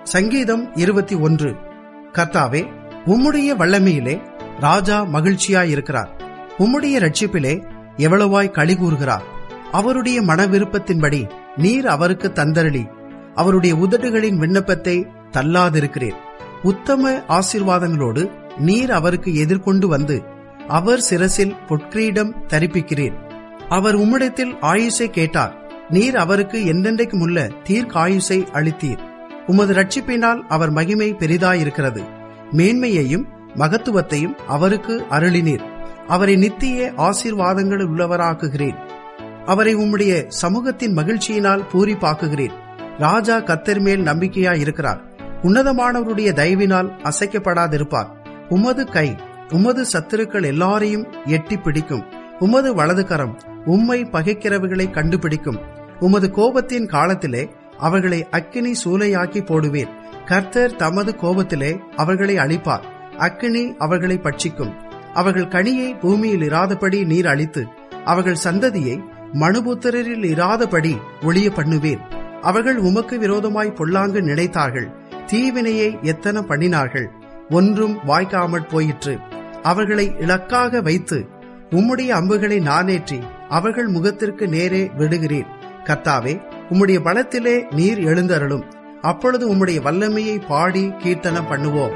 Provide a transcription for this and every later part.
சங்கீதம் இருபத்தி ஒன்று கர்த்தாவே உம்முடைய வல்லமையிலே ராஜா மகிழ்ச்சியாயிருக்கிறார் உம்முடைய ரட்சிப்பிலே எவ்வளவாய் களி கூறுகிறார் அவருடைய மன விருப்பத்தின்படி நீர் அவருக்கு தந்தரளி அவருடைய உதடுகளின் விண்ணப்பத்தை தள்ளாதிருக்கிறீர் உத்தம ஆசீர்வாதங்களோடு நீர் அவருக்கு எதிர்கொண்டு வந்து அவர் சிரசில் பொற்கிரீடம் தரிப்பிக்கிறீர் அவர் உம்மிடத்தில் ஆயுசை கேட்டார் நீர் அவருக்கு என்றென்றைக்கும் உள்ள தீர்க்காயுசை அளித்தீர் உமது ரட்சிப்பினால் அவர் மகிமை பெரிதாயிருக்கிறது மேன்மையையும் மகத்துவத்தையும் அவருக்கு அருளினீர் அவரை நித்திய ஆசீர்வாதங்கள் உள்ளவராக்குகிறேன் அவரை உம்முடைய சமூகத்தின் மகிழ்ச்சியினால் பூரிப்பாக்குகிறேன் ராஜா கத்தர் மேல் நம்பிக்கையாயிருக்கிறார் உன்னதமானவருடைய தயவினால் அசைக்கப்படாதிருப்பார் உமது கை உமது சத்துருக்கள் எல்லாரையும் எட்டி பிடிக்கும் உமது வலது கரம் உம்மை பகைக்கிறவர்களை கண்டுபிடிக்கும் உமது கோபத்தின் காலத்திலே அவர்களை அக்கினி சூளையாக்கி போடுவேன் கர்த்தர் தமது கோபத்திலே அவர்களை அழிப்பார் அக்கினி அவர்களை பட்சிக்கும் அவர்கள் கனியை பூமியில் இராதபடி நீர் அழித்து அவர்கள் சந்ததியை மனுபுத்திரரில் இராதபடி ஒளிய பண்ணுவேன் அவர்கள் உமக்கு விரோதமாய் பொல்லாங்கு நினைத்தார்கள் தீவினையை எத்தனை பண்ணினார்கள் ஒன்றும் வாய்க்காமற் போயிற்று அவர்களை இலக்காக வைத்து உம்முடைய அம்புகளை நானேற்றி அவர்கள் முகத்திற்கு நேரே விடுகிறேன் கர்த்தாவே உம்முடைய பலத்திலே நீர் எழுந்தருளும் அப்பொழுது உம்முடைய வல்லமையை பாடி கீர்த்தனம் பண்ணுவோம்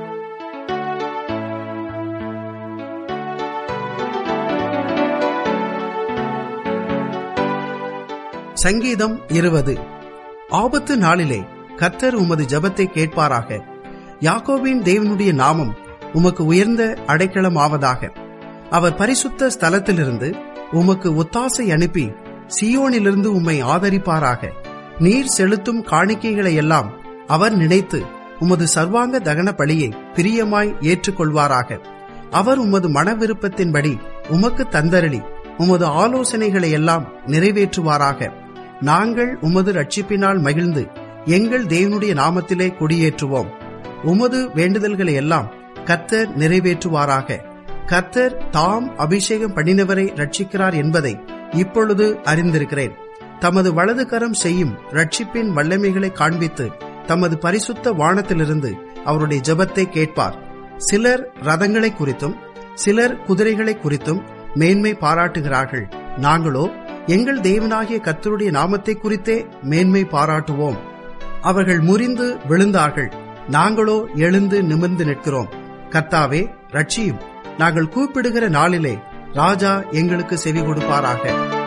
சங்கீதம் இருபது ஆபத்து நாளிலே கர்த்தர் உமது ஜபத்தை கேட்பாராக யாக்கோபின் தேவனுடைய நாமம் உமக்கு உயர்ந்த அடைக்கலம் ஆவதாக அவர் பரிசுத்த ஸ்தலத்திலிருந்து உமக்கு ஒத்தாசை அனுப்பி சியோனிலிருந்து உம்மை ஆதரிப்பாராக நீர் செலுத்தும் காணிக்கைகளை எல்லாம் அவர் நினைத்து உமது சர்வாங்க தகன பலியை பிரியமாய் ஏற்றுக்கொள்வாராக அவர் உமது மன விருப்பத்தின்படி உமக்கு தந்தரளி உமது ஆலோசனைகளை எல்லாம் நிறைவேற்றுவாராக நாங்கள் உமது ரட்சிப்பினால் மகிழ்ந்து எங்கள் தேவனுடைய நாமத்திலே குடியேற்றுவோம் உமது வேண்டுதல்களை எல்லாம் கர்த்தர் நிறைவேற்றுவாராக கர்த்தர் தாம் அபிஷேகம் பண்ணினவரை ரட்சிக்கிறார் என்பதை இப்பொழுது அறிந்திருக்கிறேன் தமது வலது கரம் செய்யும் ரட்சிப்பின் வல்லமைகளை காண்பித்து தமது பரிசுத்த வானத்திலிருந்து அவருடைய ஜெபத்தை கேட்பார் சிலர் ரதங்களை குறித்தும் சிலர் குதிரைகளை குறித்தும் மேன்மை பாராட்டுகிறார்கள் நாங்களோ எங்கள் தேவனாகிய கர்த்தருடைய நாமத்தை குறித்தே மேன்மை பாராட்டுவோம் அவர்கள் முறிந்து விழுந்தார்கள் நாங்களோ எழுந்து நிமிர்ந்து நிற்கிறோம் கர்த்தாவே ரட்சியும் நாங்கள் கூப்பிடுகிற நாளிலே ராஜா எங்களுக்கு செவி கொடுப்பாராக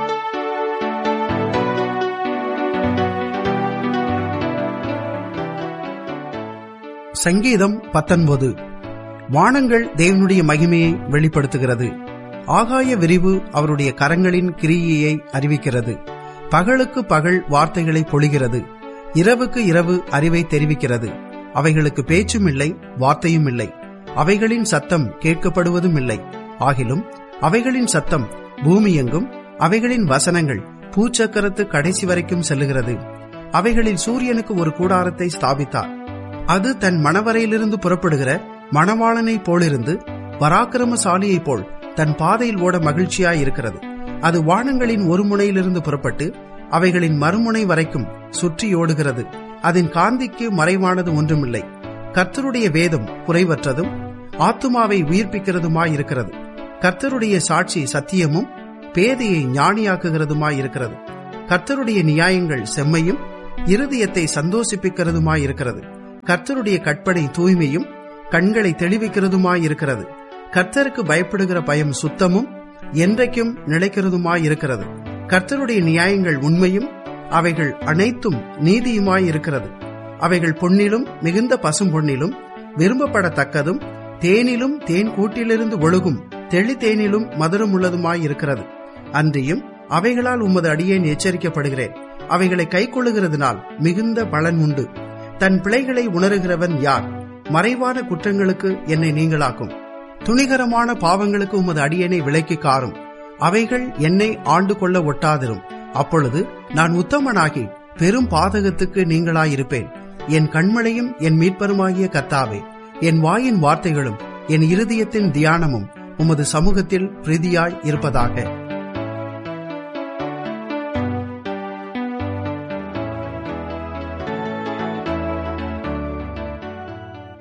சங்கீதம் பத்தொன்பது வானங்கள் தேவனுடைய மகிமையை வெளிப்படுத்துகிறது ஆகாய விரிவு அவருடைய கரங்களின் கிரியையை அறிவிக்கிறது பகலுக்கு பகல் வார்த்தைகளை பொழிகிறது இரவுக்கு இரவு அறிவை தெரிவிக்கிறது அவைகளுக்கு பேச்சும் இல்லை வார்த்தையும் இல்லை அவைகளின் சத்தம் கேட்கப்படுவதும் இல்லை ஆகிலும் அவைகளின் சத்தம் பூமி எங்கும் அவைகளின் வசனங்கள் பூச்சக்கரத்து கடைசி வரைக்கும் செல்லுகிறது அவைகளில் சூரியனுக்கு ஒரு கூடாரத்தை ஸ்தாபித்தார் அது தன் மணவரையிலிருந்து புறப்படுகிற மணவாளனைப் போலிருந்து பராக்கிரமசாலியைப் போல் தன் பாதையில் ஓட மகிழ்ச்சியாயிருக்கிறது அது வானங்களின் ஒரு முனையிலிருந்து புறப்பட்டு அவைகளின் மறுமுனை வரைக்கும் சுற்றி ஓடுகிறது அதன் காந்திக்கு மறைவானது ஒன்றுமில்லை கர்த்தருடைய வேதம் குறைவற்றதும் ஆத்துமாவை உயிர்ப்பிக்கிறதுமாயிருக்கிறது கர்த்தருடைய சாட்சி சத்தியமும் பேதையை ஞானியாக்குகிறதுமாயிருக்கிறது கர்த்தருடைய நியாயங்கள் செம்மையும் இருதயத்தை சந்தோஷிப்பிக்கிறதுமாயிருக்கிறது கர்த்தருடைய கற்பனை தூய்மையும் கண்களை தெளிவிக்கிறதுமாயிருக்கிறது கர்த்தருக்கு பயப்படுகிற பயம் சுத்தமும் என்றைக்கும் நிலைக்கிறதுமாயிருக்கிறது கர்த்தருடைய நியாயங்கள் உண்மையும் அவைகள் அனைத்தும் நீதியுமாயிருக்கிறது அவைகள் பொன்னிலும் மிகுந்த பசும் பொன்னிலும் விரும்பப்படத்தக்கதும் தேனிலும் தேன் கூட்டிலிருந்து ஒழுகும் தெளி தேனிலும் மதுரம் உள்ளதுமாயிருக்கிறது அன்றியும் அவைகளால் உமது அடியேன் எச்சரிக்கப்படுகிறேன் அவைகளை கைக்கொள்ளுகிறதுனால் மிகுந்த பலன் உண்டு தன் பிழைகளை உணருகிறவன் யார் மறைவான குற்றங்களுக்கு என்னை நீங்களாக்கும் துணிகரமான பாவங்களுக்கு உமது அடியனை விலைக்கு காரும் அவைகள் என்னை ஆண்டு கொள்ள ஒட்டாதிரும் அப்பொழுது நான் உத்தமனாகி பெரும் பாதகத்துக்கு நீங்களாயிருப்பேன் என் கண்மலையும் என் மீட்பருமாகிய கர்த்தாவே என் வாயின் வார்த்தைகளும் என் இருதயத்தின் தியானமும் உமது சமூகத்தில் பிரீதியாய் இருப்பதாக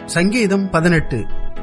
சங்கீதம் பதினெட்டு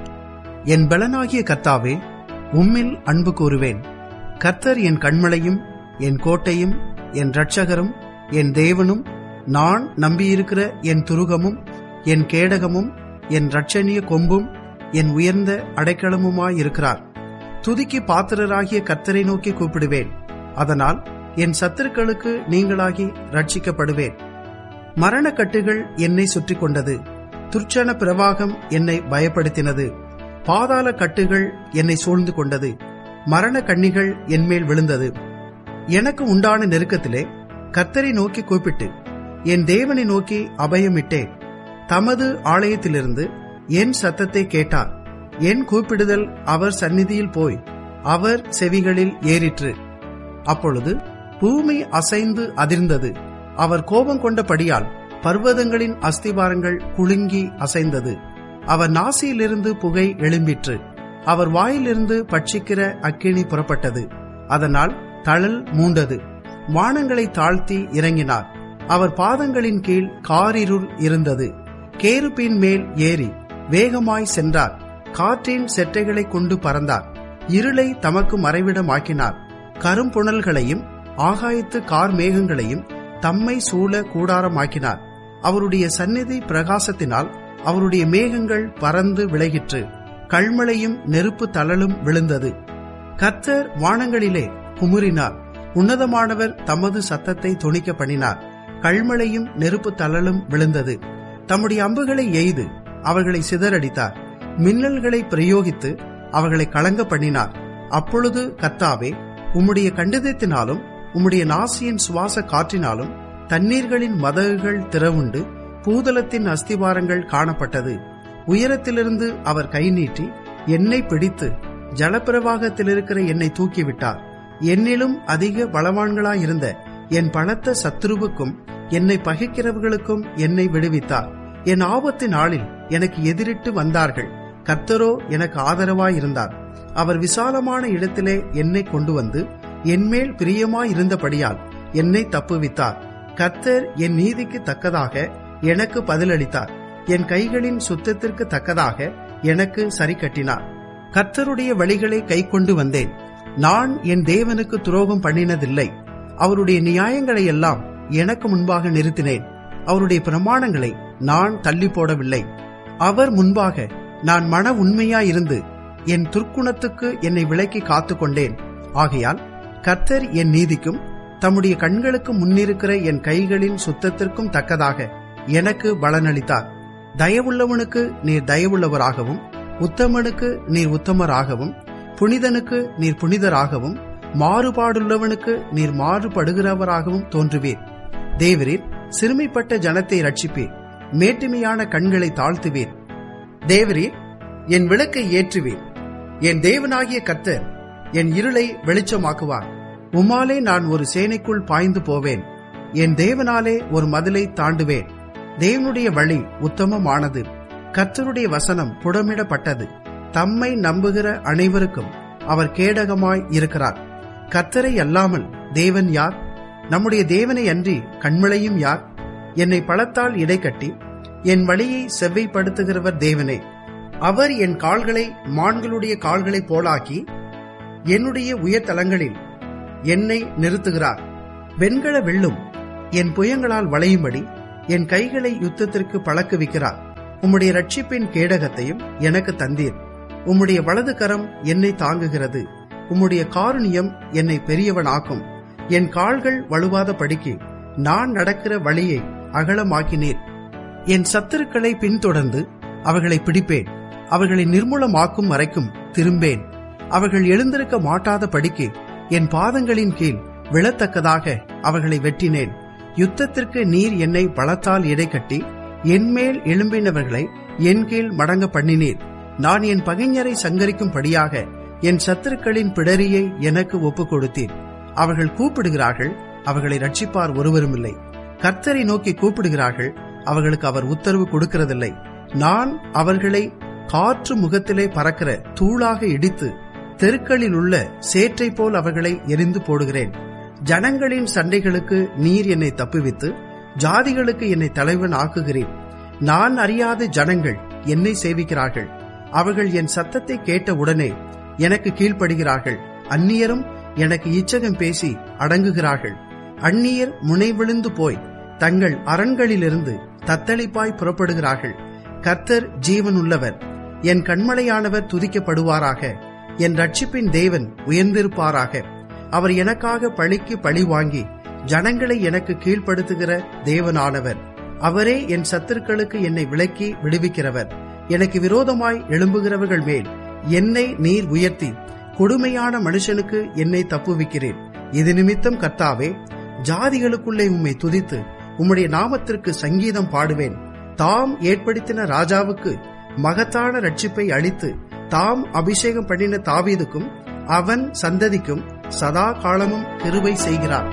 என் பலனாகிய கர்த்தாவே உம்மில் அன்பு கூறுவேன் கர்த்தர் என் கண்மலையும் என் கோட்டையும் என் இரட்சகரும் என் தேவனும் நான் நம்பியிருக்கிற என் துருகமும் என் கேடகமும் என் இரட்சணிய கொம்பும் என் உயர்ந்த அடைக்கலமுமாயிருக்கிறார் துதிக்கு பாத்திரராகிய கர்த்தரை நோக்கி கூப்பிடுவேன் அதனால் என் சத்துருக்களுக்கு நீங்களாகி ரட்சிக்கப்படுவேன் மரணக்கட்டுகள் என்னை சுற்றி கொண்டது துர்ச்சன பிரவாகம் என்னை பயப்படுத்தினது பாதாள கட்டுகள் என்னை சூழ்ந்து கொண்டது மரண கண்ணிகள் என்மேல் விழுந்தது எனக்கு உண்டான நெருக்கத்திலே கர்த்தரை நோக்கி கூப்பிட்டு என் தேவனை நோக்கி அபயமிட்டேன் தமது ஆலயத்திலிருந்து என் சத்தத்தை கேட்டார் என் கூப்பிடுதல் அவர் சந்நிதியில் போய் அவர் செவிகளில் ஏறிற்று அப்பொழுது பூமி அசைந்து அதிர்ந்தது அவர் கோபம் கொண்டபடியால் பர்வதங்களின் அஸ்திவாரங்கள் குலுங்கி அசைந்தது அவர் நாசியிலிருந்து புகை எழும்பிற்று அவர் வாயிலிருந்து பட்சிக்கிற அக்கினி புறப்பட்டது அதனால் தழல் மூண்டது வானங்களை தாழ்த்தி இறங்கினார் அவர் பாதங்களின் கீழ் காரிருள் இருந்தது கேருப்பின் மேல் ஏறி வேகமாய் சென்றார் காற்றின் செட்டைகளை கொண்டு பறந்தார் இருளை தமக்கு மறைவிடமாக்கினார் கரும்புணல்களையும் ஆகாயத்து கார் மேகங்களையும் தம்மை சூழ கூடாரமாக்கினார் அவருடைய சந்நிதி பிரகாசத்தினால் அவருடைய மேகங்கள் பறந்து விலகிற்று கல்மழையும் நெருப்பு தளலும் விழுந்தது கர்த்தர் வானங்களிலே குமுறினார் உன்னதமானவர் தமது சத்தத்தை துணிக்க பண்ணினார் கல்மழையும் நெருப்பு தளலும் விழுந்தது தம்முடைய அம்புகளை எய்து அவர்களை சிதறடித்தார் மின்னல்களை பிரயோகித்து அவர்களை கலங்க பண்ணினார் அப்பொழுது கர்த்தாவே உம்முடைய கண்டிதத்தினாலும் உம்முடைய நாசியின் சுவாச காற்றினாலும் தண்ணீர்களின் மதகுகள் திறவுண்டு பூதலத்தின் அஸ்திவாரங்கள் காணப்பட்டது உயரத்திலிருந்து அவர் கை நீட்டி என்னை பிடித்து ஜலப்பிரவாகத்தில் இருக்கிற என்னை தூக்கிவிட்டார் என்னிலும் அதிக பலவான்களாயிருந்த என் பலத்த சத்ருவுக்கும் என்னை பகைக்கிறவர்களுக்கும் என்னை விடுவித்தார் என் ஆபத்து நாளில் எனக்கு எதிரிட்டு வந்தார்கள் கர்த்தரோ எனக்கு ஆதரவாயிருந்தார் அவர் விசாலமான இடத்திலே என்னை கொண்டு வந்து என்மேல் பிரியமாயிருந்தபடியால் என்னை தப்புவித்தார் கர்த்தர் என் நீதிக்கு தக்கதாக எனக்கு பதிலளித்தார் என் கைகளின் சுத்தத்திற்கு தக்கதாக எனக்கு சரி கட்டினார் கர்த்தருடைய வழிகளை கை கொண்டு வந்தேன் நான் என் தேவனுக்கு துரோகம் பண்ணினதில்லை அவருடைய நியாயங்களை எல்லாம் எனக்கு முன்பாக நிறுத்தினேன் அவருடைய பிரமாணங்களை நான் தள்ளி போடவில்லை அவர் முன்பாக நான் மன உண்மையாயிருந்து என் துர்க்குணத்துக்கு என்னை விலக்கி காத்து கொண்டேன் ஆகையால் கர்த்தர் என் நீதிக்கும் தம்முடைய கண்களுக்கு முன்னிருக்கிற என் கைகளின் சுத்தத்திற்கும் தக்கதாக எனக்கு பலனளித்தார் தயவுள்ளவனுக்கு நீர் தயவுள்ளவராகவும் உத்தமனுக்கு நீர் உத்தமராகவும் புனிதனுக்கு நீர் புனிதராகவும் மாறுபாடுள்ளவனுக்கு நீர் மாறுபடுகிறவராகவும் தோன்றுவீர் தேவரீர் சிறுமைப்பட்ட ஜனத்தை ரட்சிப்பீர் மேட்டுமையான கண்களை தாழ்த்துவீர் தேவரீர் என் விளக்கை ஏற்றுவீர் என் தேவனாகிய கர்த்தர் என் இருளை வெளிச்சமாக்குவார் உம்மாலே நான் ஒரு சேனைக்குள் பாய்ந்து போவேன் என் தேவனாலே ஒரு மதிலை தாண்டுவேன் தேவனுடைய வழி உத்தமமானது கர்த்தருடைய வசனம் புடமிடப்பட்டது தம்மை நம்புகிற அனைவருக்கும் அவர் கேடகமாய் இருக்கிறார் கர்த்தரை அல்லாமல் தேவன் யார் நம்முடைய தேவனை அன்றி கண்மலையும் யார் என்னை பழத்தால் இடைக்கட்டி என் வழியை செவ்வைப்படுத்துகிறவர் தேவனே அவர் என் கால்களை மான்களுடைய கால்களைப் போலாக்கி என்னுடைய உயர்தலங்களில் என்னை நிறுத்துகிறார் வெண்கல வெள்ளும் என் புயங்களால் வளையும்படி என் கைகளை யுத்தத்திற்கு பழக்குவிக்கிறார் உம்முடைய ரட்சிப்பின் கேடகத்தையும் எனக்கு தந்தீர் உம்முடைய வலது கரம் என்னை தாங்குகிறது உம்முடைய காருணியம் என்னை பெரியவனாக்கும் என் கால்கள் வலுவாத படிக்கு நான் நடக்கிற வழியை அகலமாக்கினீர் என் சத்துருக்களை பின்தொடர்ந்து அவர்களை பிடிப்பேன் அவர்களை நிர்மூலமாக்கும் வரைக்கும் திரும்பேன் அவர்கள் எழுந்திருக்க மாட்டாத படிக்கு என் பாதங்களின் கீழ் விழத்தக்கதாக அவர்களை வெட்டினேன் யுத்தத்திற்கு நீர் என்னை பலத்தால் இடைக்கட்டி என்மேல் எழும்பினவர்களை என் கீழ் மடங்க பண்ணினீர் நான் என் பகைஞரை சங்கரிக்கும்படியாக என் சத்துருக்களின் பிடரியை எனக்கு ஒப்புக் கொடுத்தீர் அவர்கள் கூப்பிடுகிறார்கள் அவர்களை ரட்சிப்பார் ஒருவருமில்லை கர்த்தரை நோக்கி கூப்பிடுகிறார்கள் அவர்களுக்கு அவர் உத்தரவு கொடுக்கிறதில்லை நான் அவர்களை காற்று முகத்திலே பறக்கிற தூளாக இடித்து தெருக்களில் உள்ள சேற்றை போல் அவர்களை எரிந்து போடுகிறேன் ஜனங்களின் சண்டைகளுக்கு நீர் என்னை தப்புவித்து ஜாதிகளுக்கு என்னை தலைவன் ஆக்குகிறேன் நான் அறியாத ஜனங்கள் என்னை சேவிக்கிறார்கள் அவர்கள் என் சத்தத்தை கேட்ட உடனே எனக்கு கீழ்ப்படுகிறார்கள் அந்நியரும் எனக்கு இச்சகம் பேசி அடங்குகிறார்கள் அந்நியர் முனை விழுந்து போய் தங்கள் அரண்களிலிருந்து தத்தளிப்பாய் புறப்படுகிறார்கள் கர்த்தர் ஜீவனுள்ளவர் என் கண்மலையானவர் துதிக்கப்படுவாராக என் ரட்சிப்பின் தேவன் உயர்ந்திருப்பாராக அவர் எனக்காக பழிக்கு பழி வாங்கி ஜனங்களை எனக்கு கீழ்ப்படுத்துகிற தேவனானவர் அவரே என் சத்துருக்களுக்கு என்னை விலக்கி விடுவிக்கிறவர் எனக்கு விரோதமாய் எழும்புகிறவர்கள் மேல் என்னை நீர் உயர்த்தி கொடுமையான மனுஷனுக்கு என்னை தப்புவிக்கிறேன் இது நிமித்தம் கர்த்தாவே ஜாதிகளுக்குள்ளே உம்மை துதித்து உம்முடைய நாமத்திற்கு சங்கீதம் பாடுவேன் தாம் ஏற்படுத்தின ராஜாவுக்கு மகத்தான ரட்சிப்பை அளித்து தாம் அபிஷேகம் பண்ணின தாவீதுக்கும் அவன் சந்ததிக்கும் சதா காலமும் கிருபை செய்கிறார்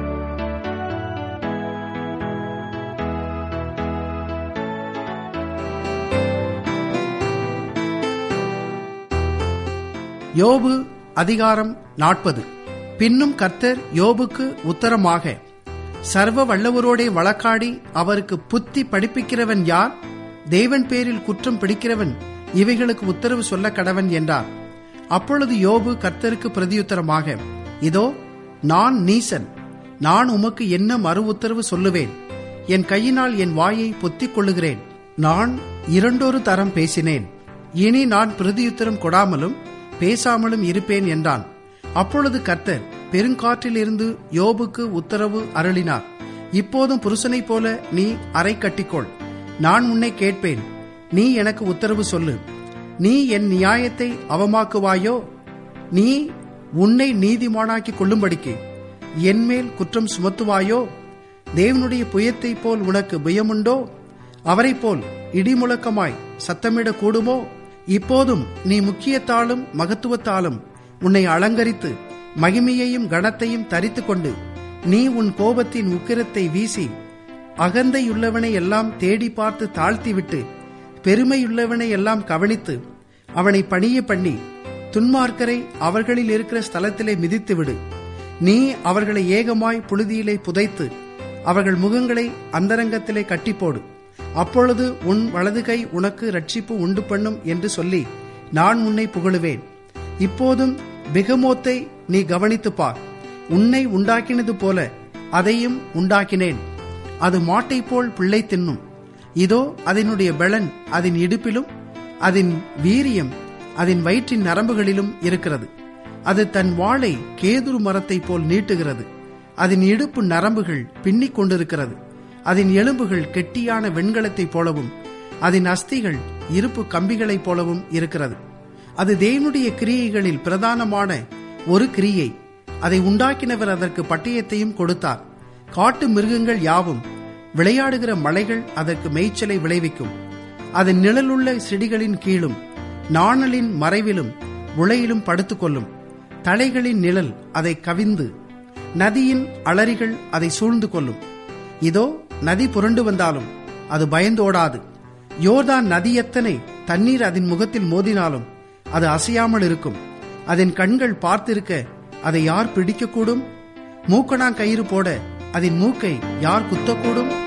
யோபு அதிகாரம் நாற்பது பின்னும் கர்த்தர் யோபுக்கு உத்தரமாக சர்வ வல்லவரோடே வழக்காடி அவருக்கு புத்தி படிப்பிக்கிறவன் யார் தேவன் பேரில் குற்றம் பிடிக்கிறவன் இவைகளுக்கு உத்தரவு சொல்ல கடவன் என்றார் அப்பொழுது யோபு கர்த்தருக்கு பிரதியுத்தரமாக இதோ நான் நீசன் நான் உமக்கு என்ன மறு உத்தரவு சொல்லுவேன் என் கையினால் என் வாயை பொத்திக் கொள்ளுகிறேன் நான் இரண்டொரு தரம் பேசினேன் இனி நான் பிரதியுத்தரம் கொடாமலும் பேசாமலும் இருப்பேன் என்றான் அப்பொழுது கர்த்தர் பெருங்காற்றிலிருந்து யோபுக்கு உத்தரவு அருளினார் இப்போதும் புருஷனைப் போல நீ அறை கட்டிக்கொள் நான் உன்னை கேட்பேன் நீ எனக்கு உத்தரவு சொல்லு நீ என் நியாயத்தை அவமாக்குவாயோ நீ உன்னை நீதிமானாக்கி கொள்ளும்படிக்கு என்மேல் குற்றம் சுமத்துவாயோ தேவனுடைய புயத்தை போல் உனக்கு புயமுண்டோ அவரைப் போல் இடிமுழக்கமாய் சத்தமிட கூடுமோ இப்போதும் நீ முக்கியத்தாலும் மகத்துவத்தாலும் உன்னை அலங்கரித்து மகிமையையும் கனத்தையும் தரித்து கொண்டு நீ உன் கோபத்தின் உக்கிரத்தை வீசி அகந்தையுள்ளவனை எல்லாம் தேடி பார்த்து தாழ்த்திவிட்டு பெருமையுள்ளவனை எல்லாம் கவனித்து அவனை பணிய பண்ணி துன்மார்க்கரை அவர்களில் இருக்கிற ஸ்தலத்திலே மிதித்துவிடு நீ அவர்களை ஏகமாய் புழுதியிலே புதைத்து அவர்கள் முகங்களை அந்தரங்கத்திலே கட்டிப்போடு அப்பொழுது உன் வலது கை உனக்கு ரட்சிப்பு உண்டு பண்ணும் என்று சொல்லி நான் உன்னை புகழுவேன் இப்போதும் பெகமோத்தை நீ கவனித்துப் பார் உன்னை உண்டாக்கினது போல அதையும் உண்டாக்கினேன் அது மாட்டை போல் பிள்ளை தின்னும் இதோ அதனுடைய பெலன் அதன் இடுப்பிலும் அதன் வீரியம் அதன் வயிற்றின் நரம்புகளிலும் இருக்கிறது அது தன் வாளை கேதுரு மரத்தைப் போல் நீட்டுகிறது அதன் இடுப்பு நரம்புகள் பின்னிக் கொண்டிருக்கிறது அதன் எலும்புகள் கெட்டியான வெண்கலத்தைப் போலவும் அதன் அஸ்திகள் இருப்பு கம்பிகளைப் போலவும் இருக்கிறது அது தேவனுடைய கிரியைகளில் பிரதானமான ஒரு கிரியை அதை உண்டாக்கினவர் அதற்கு பட்டயத்தையும் கொடுத்தார் காட்டு மிருகங்கள் யாவும் விளையாடுகிற மலைகள் அதற்கு மேய்ச்சலை விளைவிக்கும் அதன் நிழலுள்ள செடிகளின் கீழும் நாணலின் மறைவிலும் உளையிலும் படுத்துக்கொள்ளும் தலைகளின் நிழல் அதை கவிந்து நதியின் அலறிகள் அதை சூழ்ந்து கொள்ளும் இதோ நதி புரண்டு வந்தாலும் அது பயந்தோடாது யோர்தான் நதி எத்தனை தண்ணீர் அதன் முகத்தில் மோதினாலும் அது அசையாமல் இருக்கும் அதன் கண்கள் பார்த்திருக்க அதை யார் பிடிக்கக்கூடும் மூக்கணாங்கயிறு போட அதன் மூக்கை யார் குத்தக்கூடும்